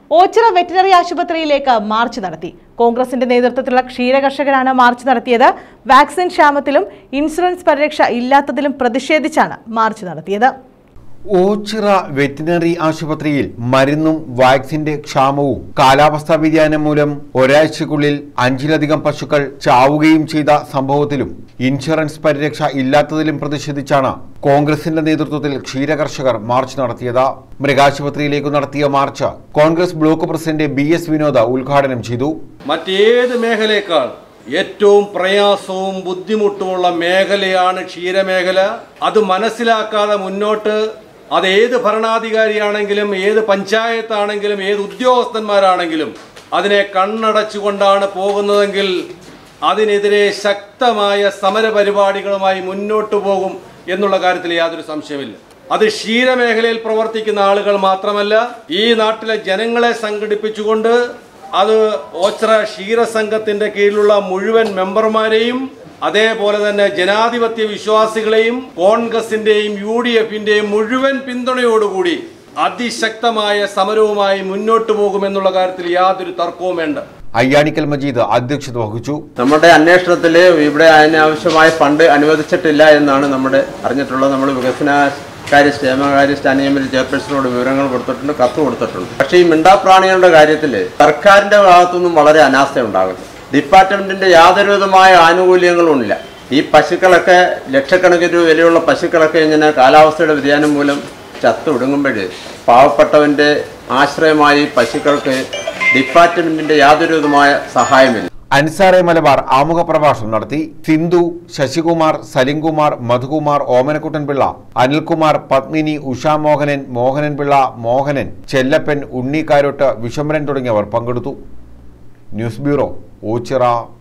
Ochira veterinary ആശുപത്രിയിലേക്ക് March നടത്തി കോൺഗ്രസിന്റെ നേതൃത്വത്തിലുള്ള ക്ഷീരകർഷകരാണ് മാർച്ച് നടത്തിയത് വാക്സിൻ ക്ഷാമത്തിലും ഇൻഷുറൻസ് പരിരക്ഷ ഇല്ലാത്തതിലും പ്രതിഷേധിച്ചാണ് മാർച്ച് നടത്തിയത് ഓച്ചിറ വെറ്റിനറി ആശുപത്രിയിൽ മരുന്നും വാക്സിന്റെ ക്ഷാമവും കാലാവസ്ഥാ വ്യതിയാനം മൂലം ഒരാഴ്ചക്കുള്ളിൽ അഞ്ചിലധികം പശുക്കൾ ചാവുകയും ചെയ്ത സംഭവത്തിലും ഇൻഷുറൻസ് പരിരക്ഷ ഇല്ലാത്തതിലും പ്രതിഷേധിച്ചാണ് കോൺഗ്രസിന്റെ നേതൃത്വത്തിൽ ക്ഷീരകർഷകർ മാർച്ച് നടത്തിയത് മൃഗാശുപത്രിയിലേക്ക് നടത്തിയ march Congress block president B S Vinod ഉദ്ഘാടനം ചെയ്തു മറ്റേത് മേഖലയേക്കാൾ ഏറ്റവും പ്രയാസവും ബുദ്ധിമുട്ടുമുള്ള മേഖലയാണ് ക്ഷീരമേഖല അത് മനസ്സിലാക്കാതെ മുന്നോട്ട് അത് ഏത് ഭരണാധികാരിയാണെങ്കിലും ഏത് പഞ്ചായത്താണെങ്കിലും ഏത് ഉദ്യോഗസ്ഥന്മാരാണെങ്കിലും അതിനെ കണ്ണടച്ചുകൊണ്ടാണ് പോകുന്നതെങ്കിൽ അതിനെതിരെ ശക്തമായ സമരപരിപാടികളുമായി മുന്നോട്ട് പോകും എന്നുള്ള കാര്യത്തിൽ യാതൊരു സംശയമില്ല അത് ക്ഷീരമേഖലയിൽ പ്രവർത്തിക്കുന്ന ആളുകൾ മാത്രമല്ല ഈ നാട്ടിലെ ജനങ്ങളെ സംഘടിപ്പിച്ചുകൊണ്ട് അത് ഓച്ചിറ ക്ഷീരസംഘത്തിന്റെ കീഴിലുള്ള മുഴുവൻ മെമ്പർമാരെയും അതേപോലെ തന്നെ ജനാധിപത്യ വിശ്വാസികളെയും കോൺഗ്രസിന്റെയും യു ഡി എഫിന്റെയും മുഴുവൻ പിന്തുണയോടുകൂടി അതിശക്തമായ സമരവുമായി മുന്നോട്ട് പോകുമെന്നുള്ള കാര്യത്തിൽ യാതൊരു തർക്കവും വേണ്ട അയ്യാണിക്കൽ മജീദ് അധ്യക്ഷത വഹിച്ചു നമ്മുടെ അന്വേഷണത്തിൽ ഇവിടെ അതിനാവശ്യമായ ഫണ്ട് അനുവദിച്ചിട്ടില്ല എന്നാണ് നമ്മുടെ അറിഞ്ഞിട്ടുള്ളത് നമ്മൾ വികസന കാര്യ ക്ഷേമകാര്യ സ്റ്റാൻഡിംഗ് കമ്മിറ്റി ചെയർപേഴ്സണോട് വിവരങ്ങൾ കൊടുത്തിട്ടുണ്ട് കത്ത് കൊടുത്തിട്ടുണ്ട് പക്ഷേ ഈ മിണ്ടാപ്രാണികളുടെ കാര്യത്തിൽ സർക്കാരിന്റെ ഭാഗത്തുനിന്നും വളരെ അനാസ്ഥ ഉണ്ടാകുന്നു ഡിപ്പാർട്ട്മെന്റിന്റെ യാതൊരു വിധമായ ആനുകൂല്യങ്ങളും ഇല്ല ഈ പശുക്കളൊക്കെ ലക്ഷക്കണക്കിന് രൂപ വിലയുള്ള പശുക്കളൊക്കെ ഇങ്ങനെ കാലാവസ്ഥയുടെ വ്യതിയാനം മൂലം ചത്തൊടുങ്ങുമ്പോൾ പാവപ്പെട്ടവന്റെ ആശ്രയമായി പശുക്കൾക്ക് ഡിപ്പാർട്ട്മെന്റിന്റെ യാതൊരു വിധമായ സഹായമില്ല അൻസാറെ മലബാർ ആമുഖ പ്രഭാഷണം നടത്തി സിന്ധു ശശികുമാർ സലിംകുമാർ മധുകുമാർ ഓമനക്കുട്ടൻ പിള്ള അനിൽകുമാർ പത്മിനി ഉഷാ മോഹനൻ മോഹനൻ പിള്ള മോഹനൻ ചെല്ലപ്പൻ ഉണ്ണി കാരോട്ട് വിശംബരൻ തുടങ്ങിയവർ പങ്കെടുത്തു ന്യൂസ് ബ്യൂറോ ഓച്ചിറ